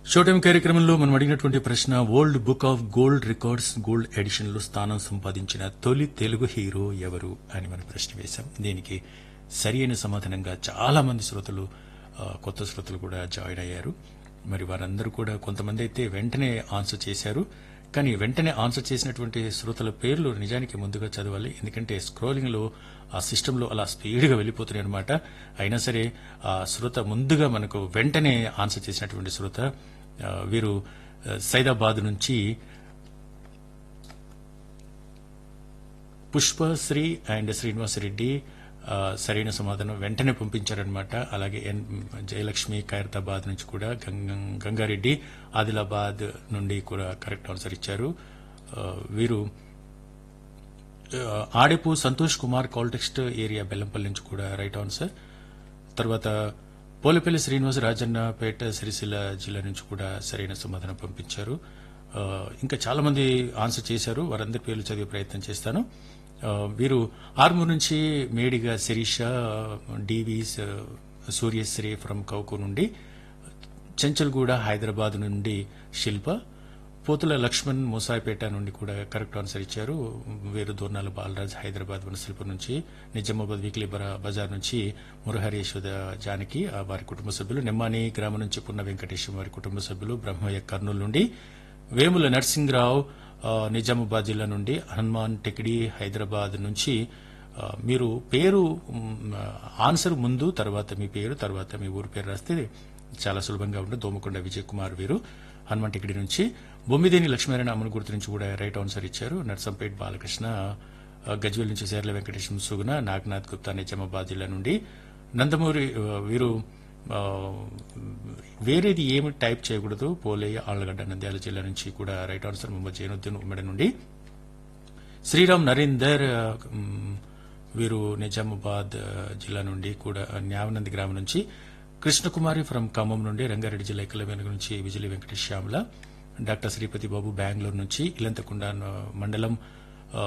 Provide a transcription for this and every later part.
showtime కార్యక్రమంలో మనం అడిగినటువంటి ప్రశ్న world book of gold records gold edition లో స్థానం సంపాదించిన తొలి తెలుగు హీరో ఎవరు అని మనం ప్రశ్న వేశాం దీనికి సరి అయిన సమాధానంగా చాలా మంది శ్రోతలు ఆ, కొత్త శ్రోతలు కూడా జాయిన్ అయ్యారు మరి వారందరూ కూడా కొంతమంది అయితే వెంటనే ఆన్సర్ చేశారు కానీ వెంటనే ఆన్సర్ చేసినటువంటి శ్రోతల పేర్లు నిజానికి ముందుగా చదవాలి ఎందుకంటే స్క్రోలింగ్ లో ఆ సిస్టమ్ లో అలా స్పీడ్ గా వెళ్ళిపోతున్నాయి అనమాట అయినా సరే ఆ శ్రోత ముందుగా మనకు వెంటనే ఆన్సర్ చేసినటువంటి శ్రోత ఆ, వీరు ఆ, సైదాబాద్ నుంచి పుష్పశ్రీ అండ్ శ్రీనివాసరెడ్డి ఆ, సరైన సమాధానం వెంటనే పంపించారనమాట అలాగే ఎన్ జయలక్ష్మి ఖైరతాబాద్ నుంచి కూడా గంగ- గంగారెడ్డి ఆదిలాబాద్ నుండి కూడా కరెక్ట్ ఆన్సర్ ఇచ్చారు ఆ, వీరు ఆ, ఆడెపు సంతోష్ కుమార్ కాల్టెక్స్ట్ ఏరియా బెల్లంపల్లి నుంచి కూడా రైట్ ఆన్సర్ తర్వాత పోలపల్లి శ్రీనివాస రాజన్నపేట సిరిసిల్ల జిల్లా నుంచి కూడా సరైన సమాధానం పంపించారు ఆ, ఇంకా చాలా మంది ఆన్సర్ చేశారు వారందరి పేర్లు చదివే ప్రయత్నం చేస్తాను ఆ, వీరు ఆర్మూర్ నుంచి మేడిగా శిరీష డివి సూర్యశ్రీ ఫ్రమ్ కౌకు నుండి చెంచల్గూడ హైదరాబాద్ నుండి శిల్ప పోతుల లక్ష్మణ్ మూసాయిపేట నుండి కూడా కరెక్ట్ ఆన్సర్ ఇచ్చారు వీరు దూర్నాల బాలరాజ్ హైదరాబాద్ వనశిల్ప నుంచి నిజామాబాద్ వీక్లీ బరా- బజార్ నుంచి మురహరి యశోద జానకి ఆ వారి కుటుంబ సభ్యులు నిమ్మాని గ్రామం నుంచి పున్న వెంకటేశ్వర వారి కుటుంబ సభ్యులు బ్రహ్మయ్య కర్నూలు నుండి వేముల నర్సింగ్రావు ఆ, నిజామాబాద్ జిల్లా నుండి హనుమాన్ టెకిడి హైదరాబాద్ నుంచి ఆ, మీరు పేరు మ్, ఆన్సర్ ముందు తర్వాత మీ పేరు తర్వాత మీ ఊరు పేరు రాస్తే చాలా సులభంగా ఉంటుంది దోమకొండ విజయ్ కుమార్ వీరు హనుమాన్ టికెట్ నుంచి బొమ్మిదేని లక్ష్మీనారాయణ అమ్మని గుర్తు నుంచి కూడా రైట్ ఆన్సర్ ఇచ్చారు నర్సంపేట్ బాలకృష్ణ ఆ, గజ్వేల్ నుంచి సేర్ల వెంకటేశ్వర సుగుణ నాగనాథ్ గుప్తా నిజామాబాద్ జిల్లా నుండి నందమూరి ఆ, వీరు ఆ, వేరేది ఏమి టైప్ చేయకూడదు పోలయ్య ఆళ్లగడ్డ నంద్యాల జిల్లా నుంచి కూడా రైట్ ఆన్సర్ మొహమ్మద్ జైనుద్దీన్ ఉమ్మడి నుండి శ్రీరామ్ నరేందర్ ఆ, మ్, వీరు నిజామాబాద్ ఆ, జిల్లా నుండి కూడా న్యావనంది గ్రామం నుంచి కృష్ణకుమారి ఫ్రమ్ ఖమ్మం నుండి రంగారెడ్డి జిల్లా ఇక్కల వెనుక నుంచి విజయలి వెంకటేష్ శ్యామల డాక్టర్ శ్రీపతి బాబు బెంగళూరు నుంచి ఇలంతకుండ న- మండలం ఆ,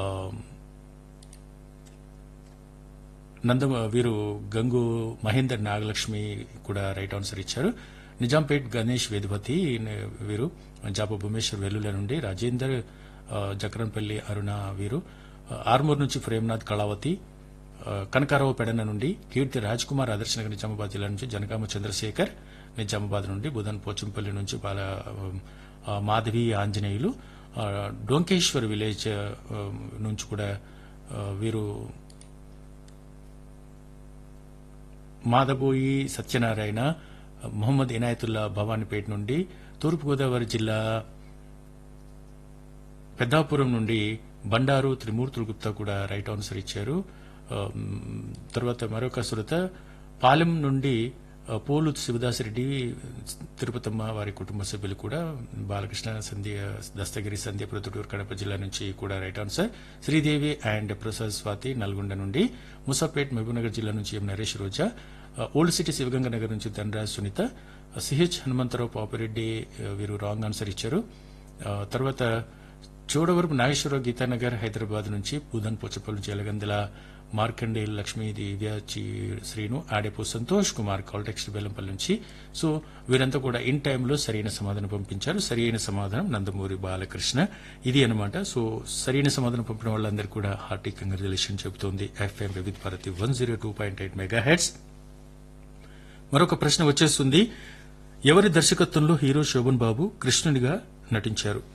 నంద వీరు గంగు మహేందర్ నాగలక్ష్మి కూడా రైట్ ఆన్సర్ ఇచ్చారు నిజాంపేట్ గణేష్ వేదుపతి న- వీరు జాప భువనేశ్వర్ వెల్లుల నుండి రాజేందర్ ఆ, జకరంపల్లి అరుణ వీరు ఆ, ఆర్మూర్ నుంచి ప్రేమ్నాథ్ కళావతి ఆ, కనకారావు పెడన నుండి కీర్తి రాజ్ కుమార్ ఆదర్శనగర్ నిజామాబాద్ జిల్లా నుంచి జనగామ చంద్రశేఖర్ నిజామాబాద్ నుండి బుధన్ పోచంపల్లి నుంచి బాల ఆ, మాధవి ఆంజనేయులు ఆ, డొంకేశ్వర్ విలేజ్ ఆ, నుంచి కూడా ఆ, వీరు మాదబోయి సత్యనారాయణ మొహమ్మద్ ఇనాయతుల్లా భవానీపేట నుండి తూర్పుగోదావరి జిల్లా పెద్దాపురం నుండి బండారు త్రిమూర్తులు గుప్తా కూడా రైట్ ఆన్సర్ ఇచ్చారు ఆ, మ్, తర్వాత మరొక శ్రోత పాలెం నుండి ఆ, పోలు శివదాసరెడ్డి తిరుపతమ్మ వారి కుటుంబ సభ్యులు కూడా బాలకృష్ణ సంధ్య దస్తగిరి సంధ్య ప్రొద్దుటూరు కడప జిల్లా నుంచి కూడా right answer Sridevi and Prasad Swathi Nalgonda నుండి ముసాపేట్ మహబూబ్నగర్ జిల్లా నుంచి ఎం నరేష్ రోజా ఆ, ఓల్డ్ సిటీ శివగంగ నగర్ నుంచి ధనరాజ్ సునీత ఆ, సిహెచ్ హనుమంతరావు పాపిరెడ్డి ఆ, వీరు రాంగ్ ఆన్సర్ ఇచ్చారు ఆ, తర్వాత చోడవరపు నాగేశ్వరరావు గీతానగర్ హైదరాబాద్ నుంచి పూదన్ పోచపల్లి జలగందల మార్కండే లక్ష్మీ దివ్య చి- శ్రీను ఆడేపు సంతోష్ కుమార్ కాల్టెక్స్ట్ బెల్లంపల్లి నుంచి సో వీరంతా కూడా ఇన్ టైంలో సరైన సమాధానం పంపించారు సరైన సమాధానం నందమూరి బాలకృష్ణ ఇది అన్నమాట సో సరైన సమాధానం పంపిన వాళ్ళందరికీ కూడా హార్టీ కంగ్రాచులేషన్ చెబుతోంది FM Vividh Bharati one zero two point eight mega heads మరొక ప్రశ్న వచ్చేస్తుంది ఎవరి దర్శకత్వంలో హీరో శోభన్ బాబు కృష్ణునిగా నటించారు